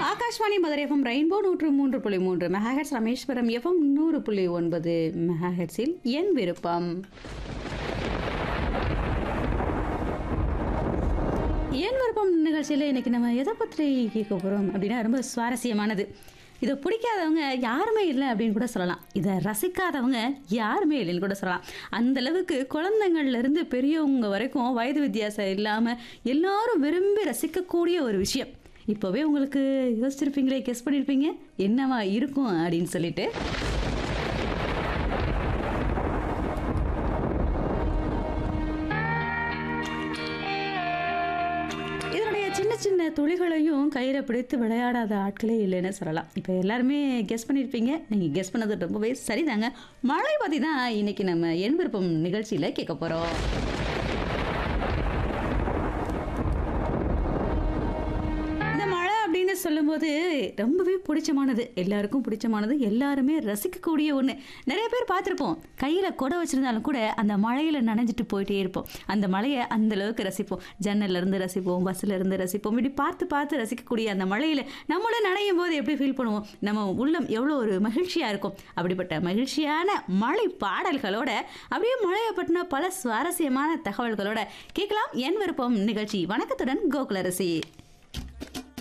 Akashvani Madurai FM rainbow நூற்று மூன்று புள்ளி மூன்று மெகாஹெட்ஸ் ராமேஸ்வரம் எஃப்எம் நூறு புள்ளி ஒன்பது மெகாஹெட்ஸில் என் விருப்பம் என் விருப்பம் நிகழ்ச்சியில் இன்னைக்கு நம்ம எதை பற்றி கேட்க போகிறோம் அப்படின்னா ரொம்ப சுவாரஸ்யமானது இதை பிடிக்காதவங்க யாருமே இல்லை அப்படின்னு கூட சொல்லலாம் இதை ரசிக்காதவங்க யாருமே இல்லைன்னு கூட சொல்லலாம் அந்த அளவுக்கு குழந்தைங்கள்ல இருந்து பெரியவங்க வரைக்கும் வயது வித்தியாசம் இல்லாமல் எல்லாரும் விரும்பி ரசிக்கக்கூடிய ஒரு விஷயம் இப்போவே உங்களுக்கு யோசிச்சிருப்பீங்களே கெஸ் பண்ணியிருப்பீங்க என்னவா இருக்கும் அப்படின்னு சொல்லிட்டு இதனுடைய சின்ன சின்ன துளிகளையும் கயிறை பிடித்து விளையாடாத ஆட்களே இல்லைன்னு சொல்லலாம் இப்போ எல்லாருமே கெஸ் பண்ணியிருப்பீங்க நீங்கள் கெஸ் பண்ணது ரொம்பவே சரிதாங்க மழை பற்றி தான் இன்னைக்கு நம்ம என் விருப்பம் நிகழ்ச்சியில் கேட்க போகிறோம் இந்த மழை அப்படின்னு சொல்லும்போது ரொம்பவே பிடிச்சமானது எல்லாருக்கும் பிடிச்சமானது எல்லாருமே ரசிக்கக்கூடிய ஒன்று நிறைய பேர் பார்த்துருப்போம் கையில் கொடை வச்சுருந்தாலும் கூட அந்த மழையில் நனைஞ்சிட்டு போயிட்டே இருப்போம் அந்த மழையை அந்த அளவுக்கு ரசிப்போம் ஜன்னல்ல இருந்து ரசிப்போம் பஸ்ஸில் இருந்து ரசிப்போம் இப்படி பார்த்து பார்த்து ரசிக்கக்கூடிய அந்த மழையில் நம்மளும் நனையும் போது எப்படி ஃபீல் பண்ணுவோம் நம்ம உள்ளம் எவ்வளோ ஒரு மகிழ்ச்சியாக இருக்கும் அப்படிப்பட்ட மகிழ்ச்சியான மழை பாடல்களோட அப்படியே மழையை பற்றின பல சுவாரஸ்யமான தகவல்களோட கேட்கலாம் என் விருப்பம் நிகழ்ச்சி வணக்கத்துடன் கோகுலரசி